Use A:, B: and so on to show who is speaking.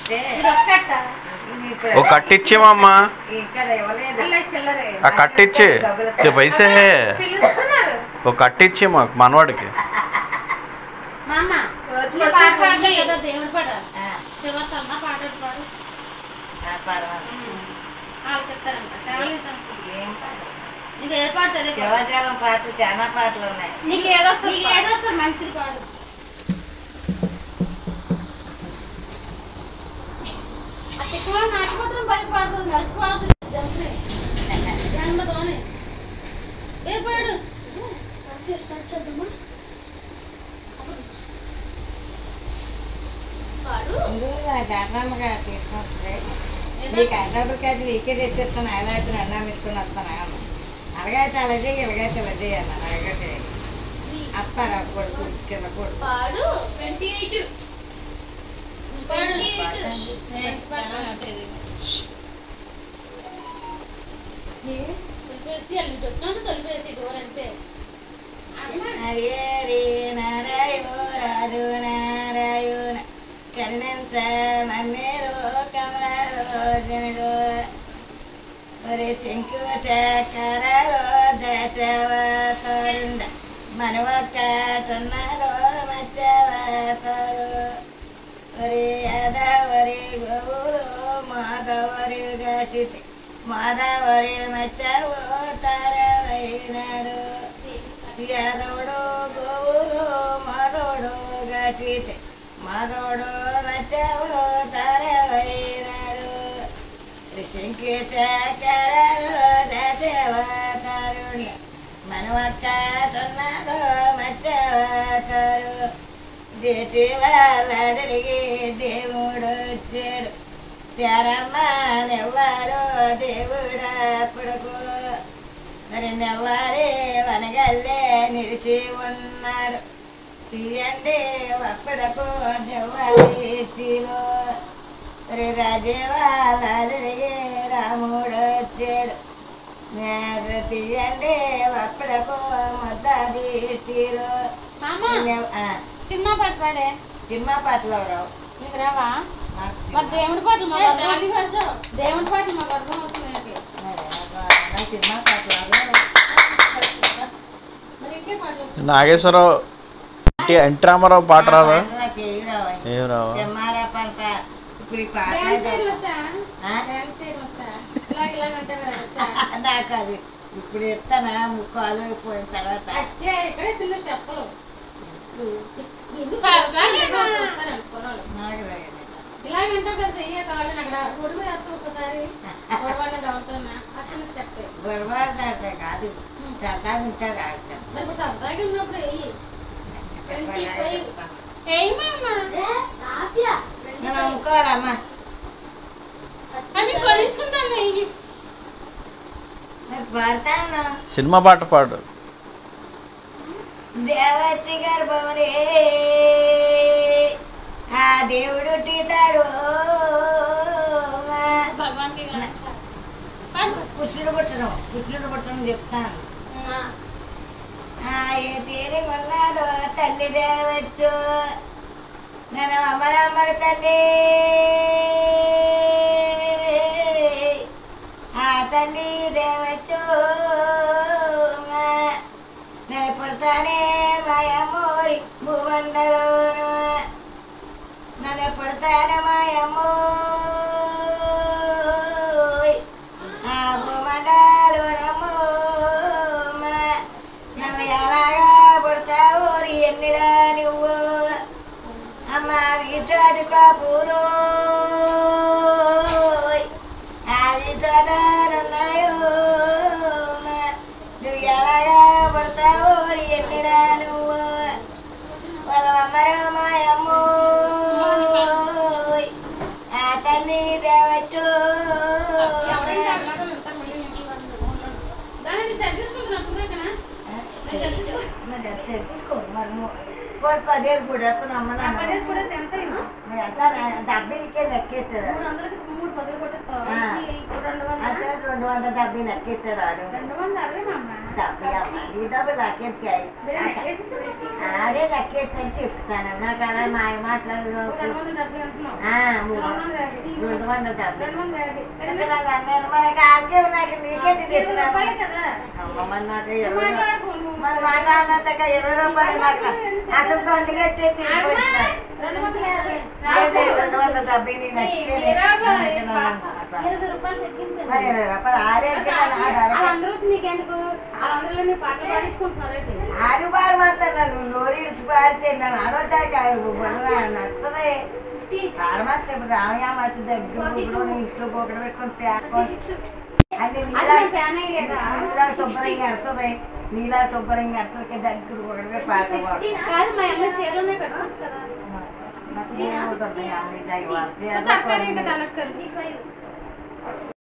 A: ఇస్తే
B: ఇది ఒక్కట
A: ఇప్పుడు
C: ఓ కట్టిచ్చేమమ్మా
A: ఇక్కడ ఇవ్వలేదు
B: అలా చిల్లరే
C: ఆ కట్టిచ్చి చే పైసే హే
B: పిలుస్తున్నారు
C: ఓ కట్టిచ్చి మాకు మనవాడికి
B: మా అమ్మ
D: రోజు
B: ఈ పాట పాడితే ఏదో దేవుడి పాట
A: ఆ,
B: శివ సన్న పాట ఒకటి పాడు
A: ఆ పర్వాలేదు.
B: వాళ్ళకి ఇస్తారంట సేవలు ఇస్తారంట.
A: ఏం పాట?
B: నీకు ఏది పాడుతుంది
A: శివజాలం పాటలు చాలా పాటలు ఉన్నాయి
B: నీకు ఏదో వస్తుంది ఏదో వస్తుంది మంచిది పాడు ఆ తిక్కువ నాటిపోతున్న బయట పాడుతుంది నడిచిపోతుంది జంతుని ఎండతోనే ఏ పాడు పాడు
A: ఇందులో దాటమ్మగా తీసుకొస్తుంది నీకు హైదరాబాద్ కాదు నీకే తెచ్చిస్తాను హైదరాబాద్ అన్నా తీసుకుని వస్తాను అమ్మ అలాగైతే అలా చేయి ఇలాగైతే ఇలా చేయి అన్న అలాగైతే అత్తారు కొడుకు చిన్న కొడుకు
B: పాడు ట్వంటీ ఎయిట్ ట్వంటీ ఎయిట్ తొలిపేసి అల్లి వచ్చినంత తొలిపేసి డోర్ అంతే
A: హరి నారాయణ రాజు నారాయణ కరుణంత మమ్మేరు కమలరోజనుడు ఒరే శంకు చకరలో దశవతరుండ మనవక్కటున్నదో మత్స్యవతరు ఒరే అదవరి గోవులు మాధవరి గసితి మాధవరి మత్స్యవతరవైనాడు యాదవుడు గోవులు మాధవుడు గసితే మాధవుడు మత్స్యవు తరవైనాడు శంకేశకరలు దశవతరుణ్య మనవక్కటున్నదో మత్స్యవతరు దేటి వాళ్ళదరిగి దేవుడు వచ్చాడు తెరమ్మ నెవ్వారు దేవుడప్పుడుకు మరి నెవ్వారే వనగల్లే నిలిచి ఉన్నారు తీయండి ఒక్కడకు నెవ్వారీలో మరి రాజేవాళ్ళదరిగి రాముడు వచ్చాడు మీరు తీయండి ఒక్కడకు ముద్ద తీరు
B: మామ
A: ఆ,
B: సినిమా పాట పాడే
A: సినిమా పాటలు రావు
B: నీకు రావా
A: నాకు
B: మరి దేవుడి పాటలు మాకు అర్థం దేవుడి పాటలు మాకు అర్థం అవుతున్నాయి
A: నా సినిమా పాటలు రావు
B: మరి ఇంకే పాటలు
C: నాగేశ్వరరావు ఎన్టీ ఎన్టీ రామారావు పాట రాదా
A: నాకు ఏవి రావు
C: ఏం రావా
A: తెమ్మారా పంట ఇప్పుడు ఈ పాట
B: డాన్స్ చేయడం వచ్చా
A: ఆ?
B: డాన్స్ చేయడం వచ్చా ఇలాగ ఇలాగ అంటే వచ్చా
A: నాకు అది ఇప్పుడు ఇస్తానా ముక్కాలు అయిపోయిన తర్వాత
B: వచ్చే ఇక్కడే చిన్న స్టెప్పులు
A: నాకు రాదు.
B: ఇలాగంటే కదా చెయ్య కావాలని అక్కడ రోడ్డు మీద వస్తాం ఒకసారి గొడవని డౌటున్నా ఆ చిన్న స్టెప్
A: గొడవడాటే కాదు సరదా నుంచే రాస్తాను
B: మరి ఇప్పుడు సరదాగా ఉన్నప్పుడు వెయ్యి ట్వంటీ ఫైవ్ ఏయ్ మామ
A: నేను అమ్ముకోవాలమ్మా
B: అవి కొలుసుకుంటాను వెయ్యి
A: నేను పాడతాను
C: సినిమా పాట పాడు
A: దేవతి గర్భమునే ఆ దేవుడు టీతాడు
B: భగవాన్కి
A: కుచ్చుడు పుట్టడం కుచ్చుడు పుట్టడం చెప్తాను ఆ ఏ తీరి ఉన్నాదో తల్లి దేవచ్చు నేను అమరమ్మర తల్లి ఆ తల్లి దేవచ్చు నేను పుడతానే మాయమ్మోరి భూమండలోను నన్ను పుడతాను మాయమ్మోయ్ ఆ భూమండలోనమ్మో నువ్వు ఎలాగా పుడతావు ఎన్నిరా నువ్వు అమ్మ విచారు కాపులు అవి చదరున్నాయో నువ్వు ఎలాగా పుడతావు ఎన్నిరా నువ్వు వాళ్ళ అమ్మరు మాయమ్మో ఆ తల్లి దేవచ్చు
B: ఎవరైనా అడగడం ఎంత మళ్ళీ ఇంట్లో వాళ్ళు దాన్ని సర్దిసుకుంటున్నట్టున్నా కదా
A: పదేళ్ళు కూడా అమ్మనా
B: పదేసి కూడా ఎంత ఇవ్వు?
A: డబ్బులకే లెక్కేస్తుంది
B: మూడు వందలకి మూడు పదులు కొట్టేస్తావు
A: ఆ.
B: ఇప్పుడు రెండు వందలు
A: అదే రెండు వందల డెబ్బై లెక్కెట్టాడు వాడు
B: రెండు వందల అరవై మా అమ్మ
A: డెబ్బై అమ్మ ఈ డబ్బులు లెక్కెట్టాయి
B: మీరు లెక్కేసి పెట్టి
A: అదే లెక్కెట్టని చెప్తాను నాకు అలా మాయ మాట్లాడదు
B: రెండు వందల డెబ్బై అంటున్నావు
A: ఆ, మూడు
B: రెండు వందల యాభై
A: రెండు వందల డెబ్బై
B: రెండు వందల యాభై
A: ఎందుకలా అన్నాను? మనకి ఆకే నాకు నీకే
B: ఇరవై రూపాయలే కదా
A: అమ్మ మరి నాకు ఇరవై రూపాయలు.
B: మాట్లాడుకోను
A: మరి మాట్లాడినంతక ఇరవై రూపాయలు నాకు అసలు తొందరగట్టే
B: రెండు వందల యాభై
A: రెండు వందల డెబ్బై నేను నచ్చితే
B: ఇరవై రూపాయలు తగ్గించండి
A: మరి ఇరవై రూపాయలు ఆరే
B: వాళ్ళందరూ వచ్చి నీకెందుకు వాళ్ళందరూ నీ పాటలు పాడించుకుంటున్నారేంటి
A: ఆరు బారు మాట్లాడాను నోరు ఇడిచి పారితే నన్ను ఆడవచ్చాక నచ్చదే పాడమాస్తే ఇప్పుడు రామయ్య మధ్య దగ్గర ముగ్గురు ఇంట్లో పొగడ పెట్టుకొని పేర్కొని అది
B: అది
A: నీలా
B: నేను ఫ్యాన్ అయ్యలేదా
A: నీలా శుభ్రంగా ఎడుతుంది నీలా శుభ్రంగా ఎడుతుంది దగ్గర పొగడ పాట
B: కాదు మా అమ్మాయి సేలోనే కట్టుకోవచ్చు కదా
A: నాకు ఏమవుతుంది అమ్మ ఇది అయ్యి
B: తక్కువ ఇంకా తలక్కరు